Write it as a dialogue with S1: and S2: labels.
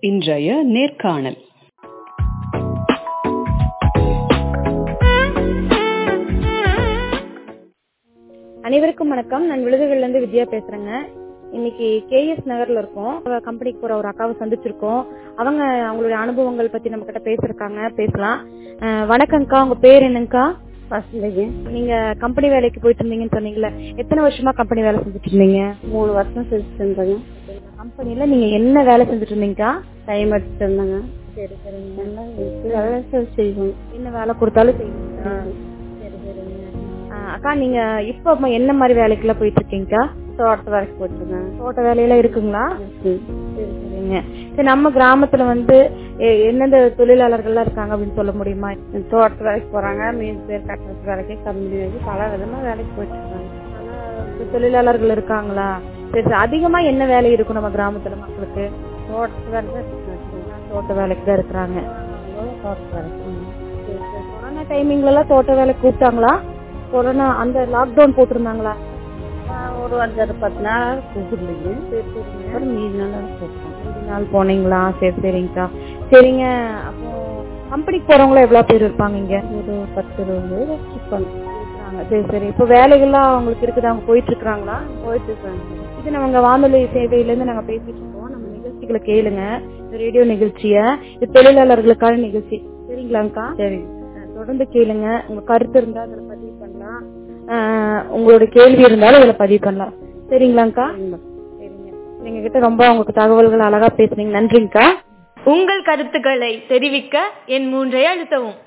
S1: இன்றைய நேர்காணல்
S2: அனைவருக்கும் வணக்கம் நான் விழுதுகள்ல இருந்து வித்யா பேசுறேங்க இன்னைக்கு கேஎஸ் நகர்ல இருக்கோம் கம்பெனிக்கு போற ஒரு அக்காவை சந்திச்சிருக்கோம் அவங்க அவங்களுடைய அனுபவங்கள் பத்தி நம்ம கிட்ட பேசிருக்காங்க பேசலாம் அஹ், வணக்கம்க்கா உங்க பேர் என்னங்கக்கா
S3: வசந்திங்க
S2: நீங்க கம்பெனி வேலைக்கு போயிட்டு இருந்தீங்கன்னு சொன்னீங்கல்ல எத்தனை வருஷமா கம்பெனி வேலை செஞ்சுட்டு இருந்தீங்க
S3: மூணு வருஷம் செஞ்சுட்டு இருந்தேங்க
S2: கம்பெனில நீங்க என்ன வேலை செஞ்சுட்டு இருந்தீங்கக்கா
S3: டைம் எடுத்துட்டு இருந்தேங்க
S2: சரி சரிங்க
S3: எல்லாம் வீட்டு வேலை செஞ்சு செய்வோம்
S2: என்ன வேலை கொடுத்தாலும் செய்வீங்களா சரி சரிங்க அஹ், அக்கா நீங்க இப்ப ம- என்ன மாதிரி வேலைக்குள்ள போயிட்டு இருக்கீங்கக்கா
S3: தோட்டத்து வரைக்கும் போட்டுருந்தேன்
S2: தோட்ட வேலையெல்லாம் இருக்குங்களா
S3: இருக்கு.
S2: சரி சரிங்க சரி நம்ம கிராமத்துல வந்து எ- எந்தெந்த தொழிலாளர்கள்லாம் இருக்காங்க அப்படின்னு சொல்ல முடியுமா
S3: தோட்டத்து வேலைக்கு போறாங்க மீன் பேர் கட்டுறது வேலைக்கு கம்பெனி வேலைக்கு பல விதமா வேலைக்கு போயிட்டு இருக்காங்க
S2: இந்த தொழிலாளர்கள் இருக்காங்களா சரி சரி அதிகமா என்ன வேலை இருக்கும் நம்ம கிராமத்துல மக்களுக்கு
S3: தோட்டத்து வேலை தான் இருக்காங்க.
S2: தோட்ட வேலைக்கு தான் இருக்கிறாங்க
S3: அவ்வளவு தோட்டத்து வேலைக்கு
S2: கொரோனா டைமிங்ல எல்லாம் தோட்ட வேலைக்கு கூப்பிட்டாங்களா கொரோனா அந்த லாக்டவுன் போட்டிருந்தாங்களா
S3: நான் ஒரு அஞ்சாறு பத்து நாள் கூப்பிடலைங்க அப்புறம் மீதி நாள் கூப்பிட்டேன்
S2: ஒரு நாள் போனீங்களா சரி சரிங்கக்கா சரிங்க அப்போ கம்பெனிக்கு போறவங்க எவ்வளவு பேர் இருப்பாங்க இங்க
S3: ஒரு பத்து இருபது பேர் இருப்பாங்க
S2: இருக்காங்க. சரி சரி இப்போ வேலைகள்லாம் அவங்களுக்கு இருக்குது அவங்க போயிட்டு இருக்காங்களா
S3: போயிட்டு இருக்காங்க
S2: இது நம்ம வானொலி சேவையில இருந்து நாங்க பேசிட்டு இருக்கோம் நம்ம நிகழ்ச்சிகளை கேளுங்க இந்த ரேடியோ நிகழ்ச்சிய இது தொழிலாளர்களுக்கான நிகழ்ச்சி சரிங்களாங்கக்கா
S3: சரி
S2: அஹ் தொடர்ந்து கேளுங்க உங்க கருத்து இருந்தா அதுல பதிவு பண்ணலாம் அஹ் உங்களோட கேள்வி இருந்தாலும் அதுல பதிவு பண்ணலாம் சரிங்களாங்கக்கா சரிங்க நீங்க கிட்ட ரொம்ப உங்களுக்கு தகவல்கள் அழகா பேசுனீங்க நன்றிங்கக்கா
S4: உங்கள் கருத்துக்களை தெரிவிக்க என் மூன்றை அழுத்தவும்